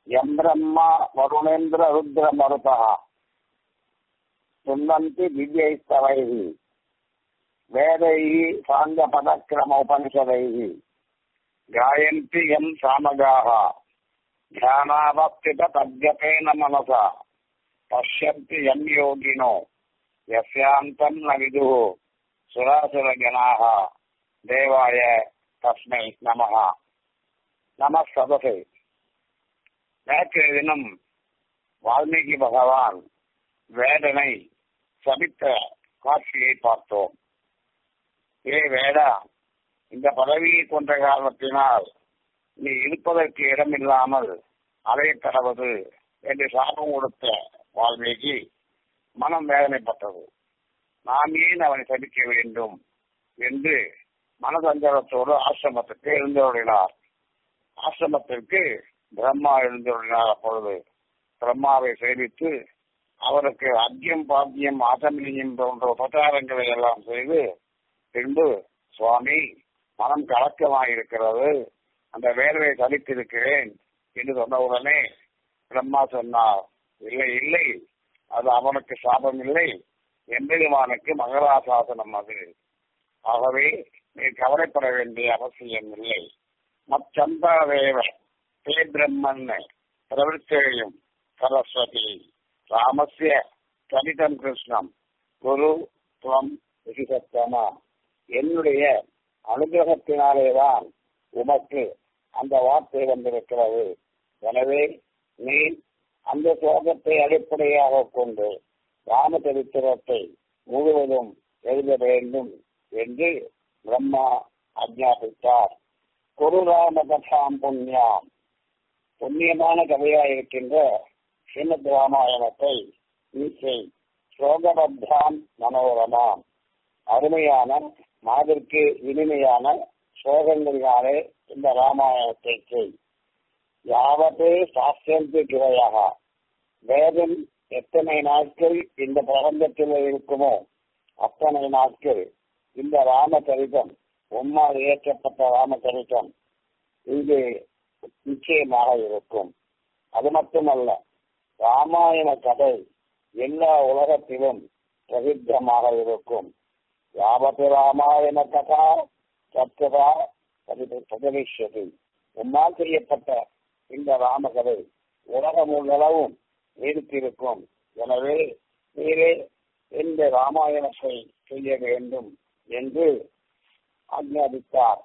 M Brahma வருணேந்திர ருத்ர மருதா சுந்தந்தி திவ்யைஸ்தவைஹி வேதைः साङ्गपदक्रमोपनिषदैः गायन्ति यम् सामगाः ध्यानावस्थिततद्गतेन मनसा पश्यन्ति यम् योगिनो यस्यान्तम् न विदुः सुरासुरगणाः देवाय तस्मै நமः நம சதசே நேற்றைய தினம் வால்மீகி பகவான் வேடனை சபித்த காட்சியை பார்த்தோம் ஏ வேடா இந்த பதவியை கொண்ட காரணத்தினால் நீ இருப்பதற்கு இடமில்லாமல் அலைய கடவது என்று சாபம் கொடுத்த வால்மீகி மனம் வேதனைப்பட்டது நாம் ஏன் அவனை சபிக்க வேண்டும் என்று மனதஞ்சலத்தோடு ஆசிரமத்துக்கு எழுந்தருளினார் ஆசிரமத்திற்கு பிரம்மா எழுந்தருளினார் அப்பொழுது பிரம்மாவை சேவித்து அவருக்கு அத்தியம் பாத்தியம் ஆசமியம் போன்ற உபச்சாரங்களை எல்லாம் செய்து பின்பு சுவாமி மனம் கலக்கமாயிருக்கிறது அந்த வேர்வை சலித்திருக்கிறேன் என்று சொன்னவுடனே பிரம்மா சொன்னார் இல்லை இல்லை அது அவனுக்கு சாபம் இல்லை எம்பெருமானுக்கு மகராசாசனம் அது ஆகவே நீ கவலைப்பட வேண்டிய அவசியம் இல்லை மச்சந்தாதேவ தே பிரம்மன் பிரவருத்தையும் சரஸ்வதி ராமஸ்ய கலிதம் கிருஷ்ணம் குரு துவம் விசிசத்தமா என்னுடைய அனுகிரகத்தினாலேதான் உமக்கு அந்த வார்த்தை வந்திருக்கிறது எனவே நீ அந்த சோகத்தை அடிப்படையாக கொண்டு ராமச்சரித்திரத்தை முழுவதும் எழுத வேண்டும் என்று பிரம்மா ஆஜ்ஞாபித்தார் குரு ராம கதாம் புண்ணியாம் புண்ணியமான கதையாயிருக்கின்ற ஸ்ரீமத் ராமாயணத்தை நீச்சை ஸ்லோகபத்தான் மனோரமாம் அருமையான மாதிற்கு இனிமையான ஸ்லோகங்களினாலே இந்த ராமாயணத்தை செய் யாவத்தே சாஸ்திரத்து கிரையாக வேதம் எத்தனை நாட்கள் இந்த பிரபஞ்சத்தில் இருக்குமோ அத்தனை நாட்கள் இந்த ராமச்சரிதம் உம்மால் இயற்றப்பட்ட ராமச்சரிதம் இங்கு நிச்சயமாக இருக்கும் அது மட்டுமல்ல ராமாயண கதை எல்லா உலகத்திலும் பிரசித்தமாக இருக்கும் யாவத்து ராமாயண கதா சத்கதா பிரதவிஷதி உம்மால் செய்யப்பட்ட இந்த ராமகதை உலகம் உள்ளளவும் நீடித்திருக்கும் எனவே நீரே இந்த ராமாயணத்தை செய்ய வேண்டும் என்று ஆஜ்ஞாபித்தார்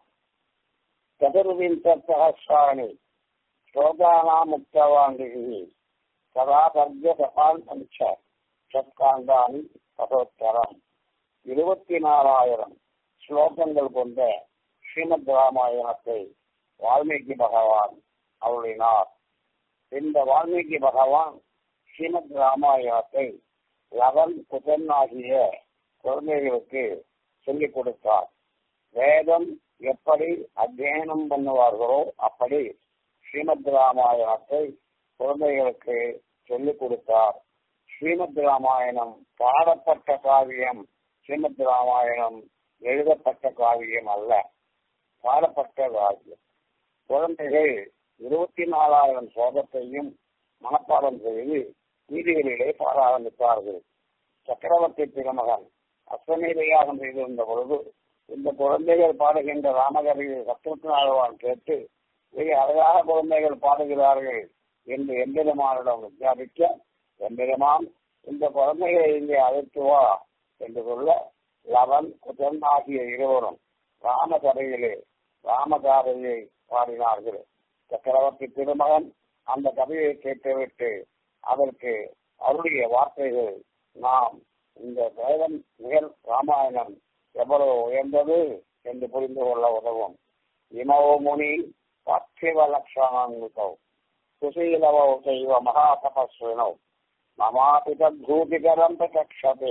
சதுர்விம்சசகசிராணி ஸ்லோகானாம் முக்தவாண்டிகி சதா பர்ஜ சபால் பஞ்ச சத்காந்தானி சதோத்தரம் இருபத்தி நாலாயிரம் ஸ்லோகங்கள் கொண்ட ஸ்ரீமத் ராமாயணத்தை வால்மீகி பகவான் அருளினார் இந்த வால்மீகி பகவான் ஸ்ரீமத் ராமாயணத்தை லவன் புதன் ஆகிய குழந்தைகளுக்கு சொல்லிக் கொடுத்தார் வேதம் எப்படி அத்தியனம் பண்ணுவார்களோ அப்படி ஸ்ரீமத் ராமாயணத்தை குழந்தைகளுக்கு சொல்லிக் கொடுத்தார் ஸ்ரீமத் ராமாயணம் பாடப்பட்ட காவியம் ஸ்ரீமத் ராமாயணம் எழுதப்பட்ட காவியம் அல்ல பாடப்பட்ட காவியம் குழந்தைகள் இருபத்தி நாலாயிரம் சோகத்தையும் மனப்பாடம் செய்து வீதிகளிலே பாட ஆரம்பித்தார்கள் சக்கரவர்த்தி திருமகன் அஸ்வமேதையாகம் செய்திருந்த பொழுது இந்த குழந்தைகள் பாடுகின்ற ராமகதையை சத்துருத்தினாழ்வான் கேட்டு மிக அழகாக குழந்தைகள் பாடுகிறார்கள் என்று எம்பெருமானிடம் விஞ்ஞாபிக்க எம்பெருமான் இந்த குழந்தைகளை இங்கே அழைத்து வா என்று சொல்ல லவன் குஜன் ஆகிய இருவரும் ராமகதையிலே ராமகாதையை பாடினார்கள் சக்கரவர்த்தி திருமகன் அந்த கதையை கேட்டுவிட்டு அதற்கு அருளிய வார்த்தைகள் நாம் இந்த வேதம் நிகழ் ராமாயணம் எவ்வளவு உயர்ந்தது என்று புரிந்து கொள்ள உதவும் இமோ முனி பத்திவ லட்சணம் சுசீலவோ செய்வ மகா தபஸ்வினோ மமாபி தூதிகரம் பிரகட்சதே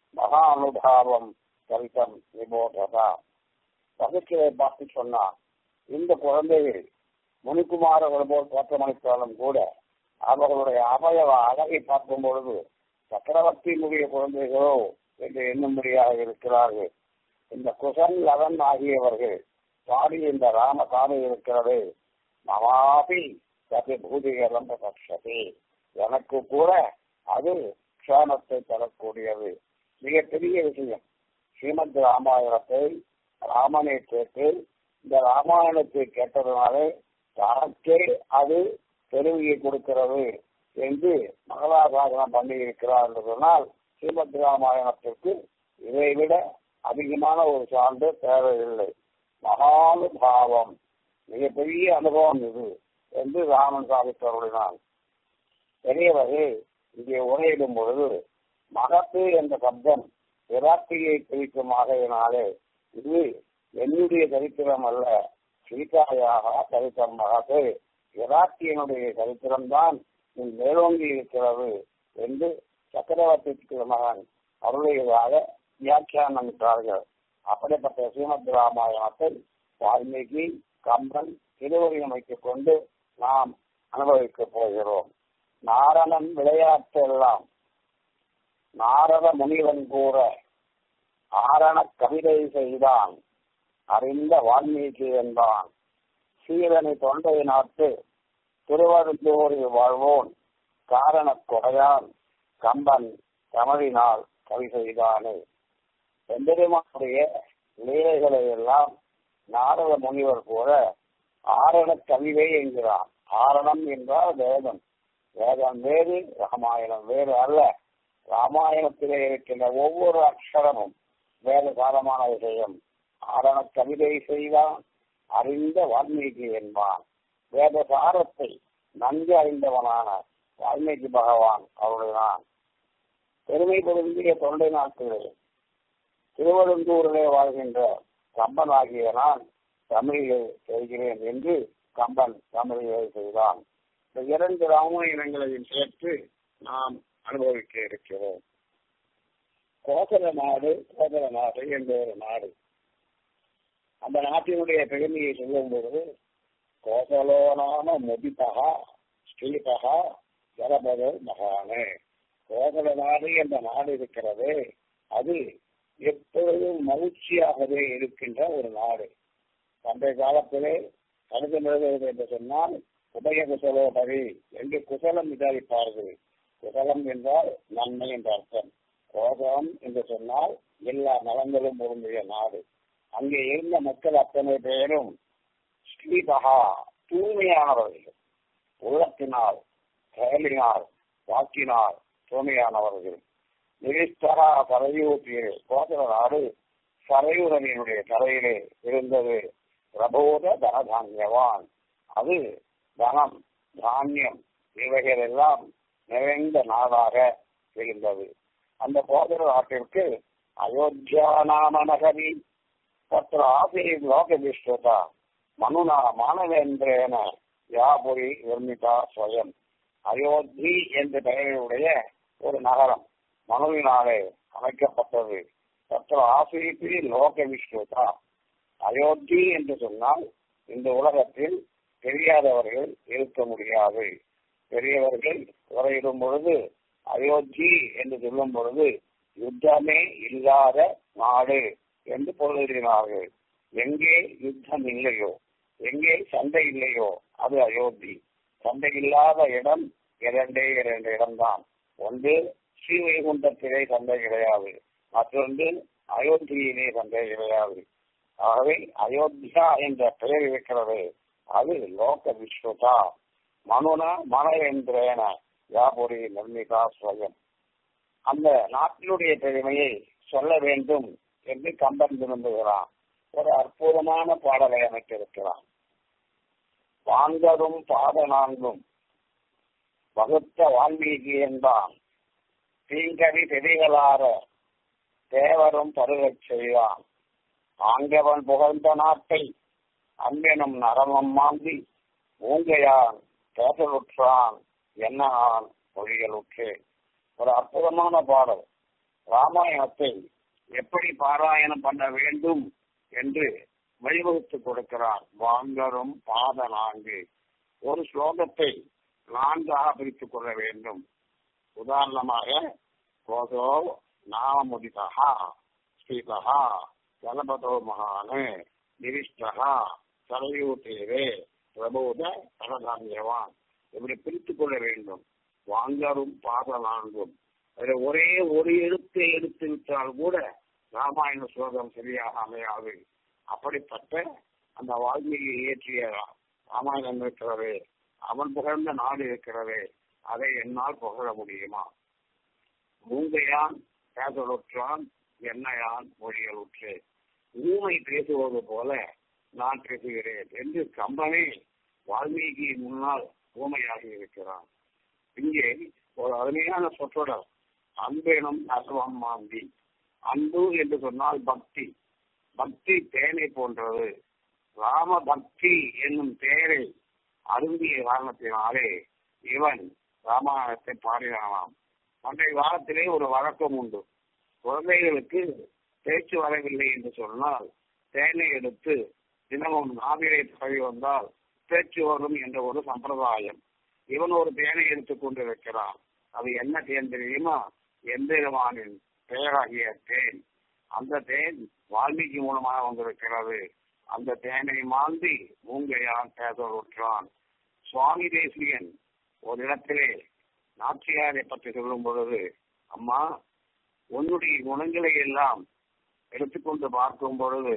மகானுபாவம் சரித்தம் விபோததா பகச்சியை பார்த்து சொன்னார் இந்த குழந்தைகள் முனிக்குமாரர்கள் போல் தோற்றமளித்தாலும் கூட அவர்களுடைய அவயவ அழகை பார்க்கும் பொழுது சக்கரவர்த்தியினுடைய குழந்தைகளோ என்று எண்ணும்படியாக இருக்கிறார்கள் இந்த குசன் லவன் ஆகியவர்கள் பாடி இந்த ராம காதை இருக்கிறது மமாபி சதி பூதிகரம் பட்சதி எனக்கு கூட அது க்ஷேமத்தை தரக்கூடியது மிகப்பெரிய விஷயம் ஸ்ரீமத் ராமாயணத்தை ராமனை கேட்டு இந்த ராமாயணத்தை கேட்டதுனாலே தனக்கே அது தெருவியை கொடுக்கிறது என்று மங்களாசாசனம் பண்ணி இருக்கிறார் என்று சொன்னால் ஸ்ரீமத் ராமாயணத்திற்கு இதைவிட அதிகமான ஒரு சான்று தேவையில்லை மகானுபாவம் மிகப்பெரிய அனுபவம் இது என்று ராமன் சாதித்தருளினான் பெரியவர்கள் இங்கே உரையிடும் பொழுது மகத்து என்ற சப்தம் விராட்டியை குறிக்கும் ஆகையினாலே இது என்னுடைய சரித்திரம் அல்ல சீதாயாக சரித்திரம் மகத்து விராட்டியனுடைய சரித்திரம்தான் மேலோங்கி இருக்கிறது என்று சக்கரவர்த்தி மகன் அருளையதாக வியாக்கியானமிட்டார்கள் அப்படிப்பட்ட ஸ்ரீமத் ராமாயணத்தை வால்மீகி கம்பன் திருவடியும் வைத்துக் கொண்டு நாம் அனுபவிக்கப் போகிறோம் நாரணன் விளையாட்டெல்லாம் நாரத முனிவன் கூற ஆரண கவிதை செய்தான் அறிந்த வால்மீகி என்பான் சீரனை தொண்டை நாட்டு திருவருந்தூரில் வாழ்வோன் காரண கொடையான் கம்பன் தமிழினால் கவி செய்தானே எம்பெருமானுடைய லீலைகளை எல்லாம் நாரத முனிவர் கூட ஆரண கவிதை என்கிறான் ஆரணம் என்றால் வேதம் வேதம் வேறு ராமாயணம் வேறு அல்ல ராமாயணத்திலே இருக்கின்ற ஒவ்வொரு அக்ஷரமும் வேத காலமான விஷயம் ஆரண கவிதை செய்தான் அறிந்த வால்மீகி என்பான் வேத சாரத்தை நன்கு அறிந்தவனான வால்மீகி பகவான் அவருடையான் பெருமை பொருந்திய தொண்டை நாட்டிலே திருவழுந்தூரிலே வாழ்கின்ற கம்பன் ஆகிய நான் தமிழிலே செய்கிறேன் என்று கம்பன் தமிழிலே செய்தான் இந்த இரண்டு ராமாயணங்களையும் சேர்த்து நாம் அனுபவிக்க இருக்கிறோம் கோசல நாடு கோசல நாடு என்ற ஒரு நாடு அந்த நாட்டினுடைய பெருமையை சொல்லும் பொழுது கோசலோ நாம முதிபகா ஸ்ரீபகா ஜலபத மகானே கோசல நாடு என்ற நாடு இருக்கிறது அது எப்பொழுதும் மகிழ்ச்சியாகவே இருக்கின்ற ஒரு நாடு பண்டைய காலத்திலே கணிதம் எழுதுவது என்று சொன்னால் உபய குசலோபரி என்று குசலம் விசாரிப்பார்கள் குசலம் என்றால் நன்மை என்ற அர்த்தம் கோபம் என்று சொன்னால் எல்லா நலங்களும் பொருந்திய நாடு அங்கே இருந்த மக்கள் அத்தனை பேரும் ஸ்ரீபகா தூய்மையானவர்கள் உள்ளத்தினால் செயலினால் வாக்கினால் தூய்மையானவர்கள் நிரிஸ்தரா சரையூற்றியே கோசல நாடு சரையூரனினுடைய கரையிலே இருந்தது பிரபோத தனதான்யவான் அது தனம் தானியம் இவைகள் எல்லாம் நிறைந்த நாடாக இருந்தது அந்த கோதர நாட்டிற்கு அயோத்தியா நாம நகரி தத்திர ஆசீர் லோகவிஸ்வதா மனுனா மானவேந்திரேன யாபுரி நிர்மிதா ஸ்வயம் அயோத்தி என்ற பெயருடைய ஒரு நகரம் மனுவினாலே அமைக்கப்பட்டது தத்திர ஆசீபி லோக விஸ்வதா அயோத்தி என்று சொன்னால் இந்த உலகத்தில் தெரியாதவர்கள் இருக்க முடியாது பெரியவர்கள் உரையிடும் பொழுது அயோத்தி என்று சொல்லும் பொழுது யுத்தமே இல்லாத நாடு என்று பொருளினார்கள் எங்கே யுத்தம் இல்லையோ எங்கே சண்டை இல்லையோ அது அயோத்தி சண்டை இல்லாத இடம் இரண்டே இரண்டு இடம்தான் ஒன்று ஸ்ரீவைகுண்டத்திலே சண்டை கிடையாது மற்றொன்று அயோத்தியிலே சண்டை கிடையாது ஆகவே அயோத்தியா என்ற பெயர் இருக்கிறது அது லோக விஸ்வதா மனுன மனவேந்திரேன யாபுரி நிர்மிகா ஸ்வயம் அந்த நாட்டினுடைய பெருமையை சொல்ல வேண்டும் என்று கம்பன் விரும்புகிறான் ஒரு அற்புதமான பாடலை அமைத்திருக்கிறான் வாங்கரும் பாத நான்கும் வகுத்த வால்மீகி என்பான் தீங்கவி பெரிகளார தேவரும் பருகச் செய்வான் ஆங்கவன் புகழ்ந்த நாட்டை அன்பெனும் நரமம் மாந்தி ஊங்கையான் பேசலுற்றான் என்னான் மொழிகளுற்றேன் ஒரு அற்புதமான பாடல் ராமாயணத்தை எப்படி பாராயணம் பண்ண வேண்டும் என்று வழிவகுத்து கொடுக்கிறார் வாங்கரும் பாத நான்கு ஒரு ஸ்லோகத்தை நான்காக பிரித்துக் கொள்ள வேண்டும் உதாரணமாக கோதோ நாமமுதிதா ஸ்ரீதா ஜலபதோ மகானு நிரிஷ்டா சரயூதீரே பிரபோத பரதாமியவான் இப்படி பிரித்துக் கொள்ள வேண்டும் வாங்கரும் பாத நான்கும் அதுல ஒரே ஒரு எழுத்தை எடுத்து விட்டால் கூட ராமாயண ஸ்லோகம் சரியாக அமையாது அப்படிப்பட்ட அந்த வால்மீகி இயற்றிய ராமாயணம் இருக்கிறது அவன் புகழ்ந்த நாடு இருக்கிறது அதை என்னால் புகழ முடியுமா மூங்கையான் பேசலுற்றான் என்னையான் மொழியலுற்று ஊமை பேசுவது போல நான் பேசுகிறேன் என்று கம்பனே வால்மீகி முன்னால் ஊமையாகி இருக்கிறான் இங்கே ஒரு அருமையான சொற்றொடர் அன்பெனும் அசவம் மாந்தி அன்பு என்று சொன்னால் பக்தி பக்தி தேனை போன்றது ராம பக்தி என்னும் பெயரை அருந்திய காரணத்தினாலே இவன் ராமாயணத்தை பாடினானாம் அன்றைய காலத்திலே ஒரு வழக்கம் உண்டு குழந்தைகளுக்கு பேச்சு வரவில்லை என்று சொன்னால் தேனை எடுத்து தினமும் நாவிலை பரவி வந்தால் பேச்சு வரும் என்ற ஒரு சம்பிரதாயம் இவன் ஒரு தேனை எடுத்துக் கொண்டிருக்கிறான் அது என்ன தேன் தெரியுமா எந்திரமானின் பெயராகிய தேன் அந்த தேன் வால்மீகி மூலமாக வந்திருக்கிறது அந்த தேனை மாந்தி மூங்கையான் பேசலுற்றான் சுவாமி தேசியன் ஒரு இடத்திலே நாச்சியாரை பற்றி சொல்லும் பொழுது அம்மா உன்னுடைய குணங்களை எல்லாம் எடுத்துக்கொண்டு பார்க்கும் பொழுது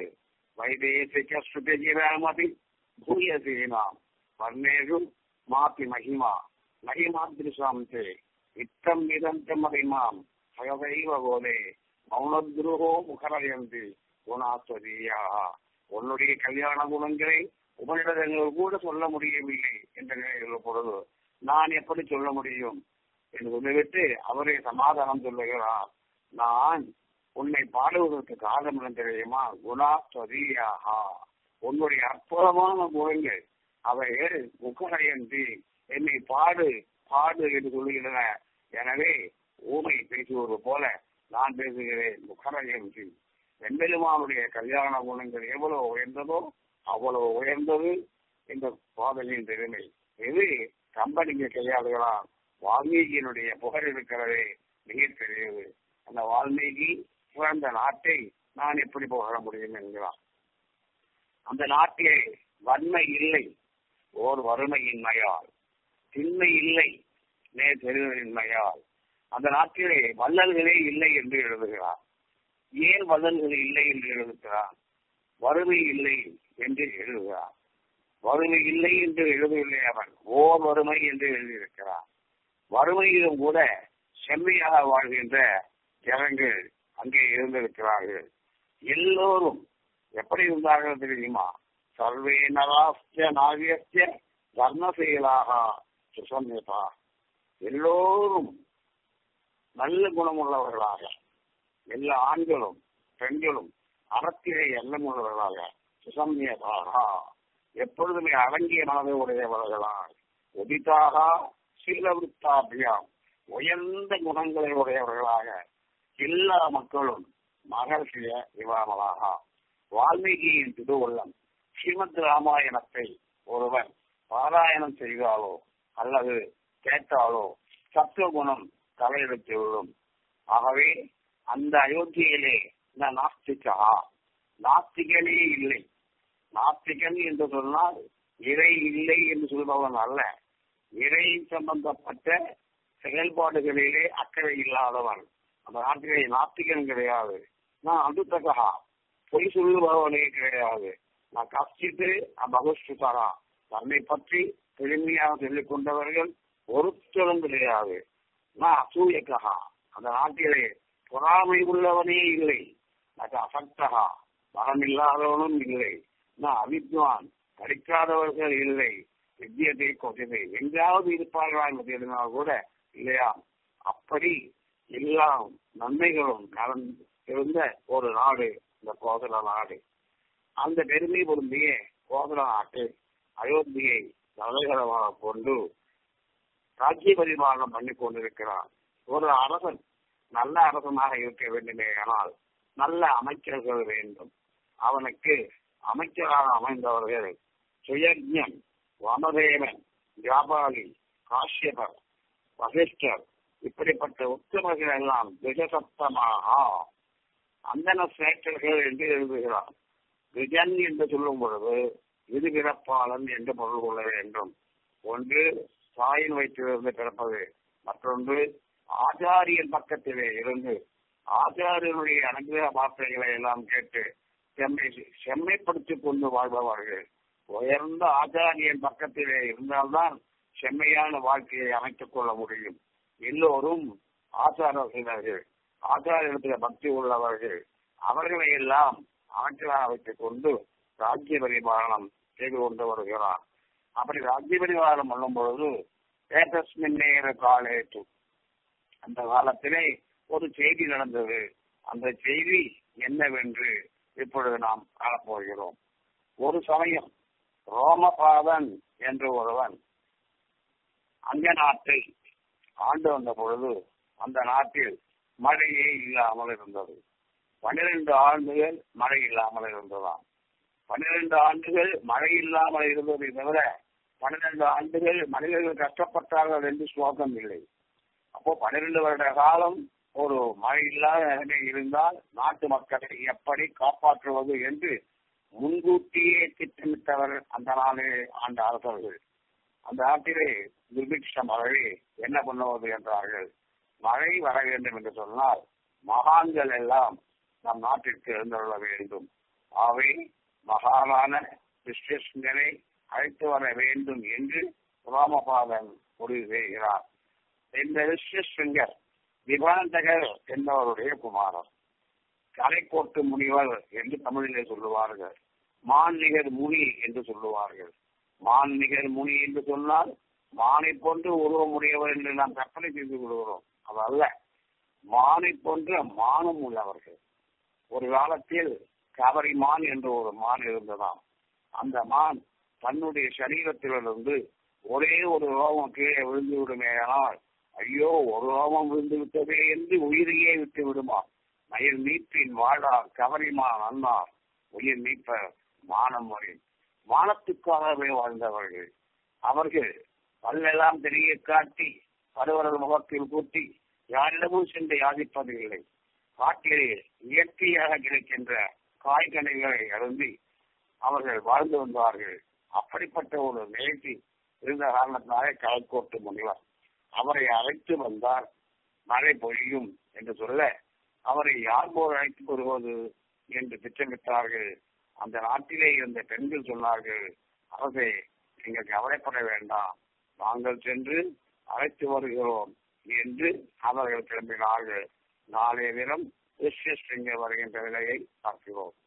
வைதேசிக ஸ்ருதஜீராமதி பூயசீனாம் வர்ணேஷு மாத்தி மகிமா மகிமாத்ரிசாம் தே இத்தம் இதந்தம் மகிமாம் சகதைவ போலே மௌனத்ருகோ முகரயந்தி குணாஸ்வதியா உன்னுடைய கல்யாண குணங்களை உபனிடங்கள் கூட சொல்ல முடியவில்லை என்ற நிலையில் பொழுது நான் எப்படி சொல்ல முடியும் என்று சொல்லிவிட்டு அவரே சமாதானம் சொல்லுகிறார் நான் உன்னை பாடுவதற்கு காரணம் என்ன தெரியுமா குணா ஸ்வதியாகா உன்னுடைய அற்புதமான குணங்கள் அவைகள் முகரையன்றி என்னை பாடு பாடு என்று சொல்லுகின்றன எனவே ஊமை பேசுவது போல நான் பேசுகிறேன் முகரையன்றி வெண்பெருமானுடைய கல்யாண குணங்கள் எவ்வளவு உயர்ந்ததோ அவ்வளவு உயர்ந்தது இந்த பாதலின் பெருமை இது கம்பெனிக்கு கையாளுகிறான் வால்மீகியினுடைய புகழ் இருக்கிறதே மிக பெரியது அந்த வால்மீகி பிறந்த நாட்டை நான் எப்படி புகழ முடியும் என்கிறான் அந்த நாட்டிலே வன்மை இல்லை ஓர் வறுமையின்மையால் திண்மை இல்லை நேர் பெருமையின்மையால் அந்த நாட்டிலே வள்ளல்களே இல்லை என்று எழுதுகிறார் ஏன் வள்ளல்கள் இல்லை என்று எழுதுகிறார் வறுமை இல்லை என்று எழுதுகிறார் வறுமை இல்லை என்று எழுதவில்லை அவன் ஓர் வறுமை என்று எழுதியிருக்கிறான் வறுமையிலும் கூட செம்மையாக வாழ்கின்ற ஜனங்கள் அங்கே இருந்திருக்கிறார்கள் எல்லோரும் எப்படி இருந்தார்கள் தெரியுமா சர்வே நராஸ்ய நாவியஸ்ய வர்ணசீலாக சுசம்யதா எல்லோரும் நல்ல குணமுள்ளவர்களாக எல்லா ஆண்களும் பெண்களும் அறத்திலே எண்ணம் உள்ளவர்களாக சுசம்யதாக எப்பொழுதுமே அடங்கிய மனதை உடையவர்களால் உதிதாக சீலவிருத்தாபியாம் உயர்ந்த குணங்களை உடையவர்களாக எல்லா மக்களும் மகர்ஷிய விவாமலாக வால்மீகியின் திருவுள்ளம் ஸ்ரீமத் ராமாயணத்தை ஒருவன் பாராயணம் செய்தாலோ அல்லது கேட்டாலோ சத்துவகுணம் தலையெடுத்து விடும் ஆகவே அந்த அயோத்தியிலே இந்த நாஸ்திகா நாஸ்திகனே இல்லை நாஸ்திகன் என்று சொன்னால் இறை இல்லை என்று சொல்பவன் அல்ல இறை சம்பந்தப்பட்ட செயல்பாடுகளிலே அக்கறை இல்லாதவன் அந்த நாட்டிலே நாத்திகன் கிடையாது நான் அதுத்தகா பொய் சொல்லுபவனே கிடையாது நான் கஷ்டித்து பகுஷ்டுதரா தன்னை பற்றி பெருமையாக சொல்லிக் கொண்டவர்கள் ஒருத்தரும் கிடையாது நான் அசூயக்கா அந்த நாட்டிலே பொறாமை உள்ளவனே இல்லை நான் அசக்தகா மரம் இல்லாதவனும் இல்லை நான் அவித்வான் படிக்காதவர்கள் இல்லை வித்தியத்தை கொண்டதை எங்காவது இருப்பார்களா என்று தெரிந்தால் கூட இல்லையா அப்படி எல்லாம் நன்மைகளும் கலந்து இருந்த ஒரு நாடு இந்த கோதல நாடு அந்த பெருமை பொருந்திய கோதல நாட்டு அயோத்தியை தலைகரமாக கொண்டு ராஜ்ய பரிமாணம் பண்ணி கொண்டிருக்கிறான் ஒரு அரசன் நல்ல அரசனாக இருக்க வேண்டுமே ஆனால் நல்ல அமைச்சர்கள் வேண்டும் அவனுக்கு அமைச்சராக அமைந்தவர்கள் சுயஜன் வமதேவன் வியாபாரி காஷ்யபர் வசிஷ்டர் இப்படிப்பட்ட உத்தமர்கள் எல்லாம் திஜசப்தமாக அந்தன சேட்டர்கள் என்று எழுதுகிறார் விஜன் என்று சொல்லும் பொழுது இருபிறப்பாளன் என்று பொருள் கொள்ள வேண்டும் ஒன்று தாயின் வயிற்றிலிருந்து பிறப்பது மற்றொன்று ஆச்சாரியன் பக்கத்திலே இருந்து ஆச்சாரியனுடைய அனுகிரக வார்த்தைகளை எல்லாம் கேட்டு செம்மை செம்மைப்படுத்திக் கொண்டு வாழ்பவர்கள் உயர்ந்த ஆச்சாரியன் பக்கத்திலே இருந்தால்தான் செம்மையான வாழ்க்கையை அமைத்துக் கொள்ள முடியும் எல்லோரும் ஆச்சாரர்கள் ஆச்சாரியத்தில் பக்தி உள்ளவர்கள் அவர்களை எல்லாம் அமைச்சராக வைத்துக் கொண்டு ராஜ்ய பரிபாலனம் செய்து கொண்டு வருகிறார் அப்படி ராஜ்ய பரிபாலனம் பண்ணும் பொழுது ஏதஸ்மின் நேர காலேட்டு அந்த காலத்திலே ஒரு செய்தி நடந்தது அந்த செய்தி என்னவென்று இப்பொழுது நாம் காணப்போகிறோம் ஒரு சமயம் ரோமபாதன் என்று ஒருவன் அங்க நாட்டை ஆண்டு வந்த பொழுது அந்த நாட்டில் மழையே இல்லாமல் இருந்தது பன்னிரண்டு ஆண்டுகள் மழை இல்லாமல் இருந்ததாம் பன்னிரண்டு ஆண்டுகள் மழை இல்லாமல் இருந்ததை தவிர பன்னிரண்டு ஆண்டுகள் மனிதர்கள் கஷ்டப்பட்டார்கள் என்று ஸ்லோகம் இல்லை அப்போ பன்னிரண்டு வருட காலம் ஒரு மழை இல்லாத நிலைமை இருந்தால் நாட்டு மக்களை எப்படி காப்பாற்றுவது என்று முன்கூட்டியே திட்டமிட்டவர் அந்த நாளே ஆண்ட அரசர்கள் அந்த நாட்டிலே துர்பிக்ஷ மழை என்ன பண்ணுவது என்றார்கள் மழை வர வேண்டும் என்று சொன்னால் மகான்கள் எல்லாம் நம் நாட்டிற்கு எழுந்துள்ள வேண்டும் அவை மகானான கிறிஸ்டியன்களை அழைத்து வர வேண்டும் என்று ராமபாதன் முடிவு செய்கிறார் இந்த ரிஷியர் விபாந்தகர் என்பவருடைய குமாரர் கலைக்கோட்டு முனிவர் என்று தமிழிலே சொல்லுவார்கள் மான்நிகர் முனி என்று சொல்லுவார்கள் மான்நிகர் முனி என்று சொன்னால் மானை போன்று உருவமுடையவர் என்று நாம் கற்பனை செய்து கொள்கிறோம் அது அல்ல மானை போன்ற மானம் உள்ளவர்கள் ஒரு காலத்தில் கவரி மான் என்று ஒரு மான் இருந்ததாம் அந்த மான் தன்னுடைய சரீரத்திலிருந்து ஒரே ஒரு ரோமம் கீழே விழுந்து விடுமேயானால் ஐயோ ஒரு ரோமம் விழுந்து விட்டதே என்று உயிரையே விட்டு விடுமா மயில் மீட்பின் வாழார் கவரிமான் அன்னார் உயிர் மீட்பர் மானம் வரின் மானத்துக்காகவே வாழ்ந்தவர்கள் அவர்கள் பல்லெல்லாம் தெரிய காட்டி பருவரல் முகத்தில் கூட்டி யாரிடமும் சென்று யாதிப்பதில்லை காட்டிலே இயற்கையாக கிடைக்கின்ற காய்கனிகளை அருந்தி அவர்கள் வாழ்ந்து வந்தார்கள் அப்படிப்பட்ட ஒரு நிகழ்ச்சி இருந்த காரணத்தினாலே கலைக்கோட்டு முனிவர் அவரை அழைத்து வந்தால் மழை பொழியும் என்று சொல்ல அவரை யார் போல் அழைத்து வருவது என்று திட்டமிட்டார்கள் அந்த நாட்டிலே இருந்த பெண்கள் சொன்னார்கள் அரசே நீங்கள் கவலைப்பட வேண்டாம் நாங்கள் சென்று அழைத்து வருகிறோம் என்று அவர்கள் கிளம்பினார்கள் நாளைய தினம் ரிஷியஸ்டிங்க வருகின்ற நிலையை பார்க்கிறோம்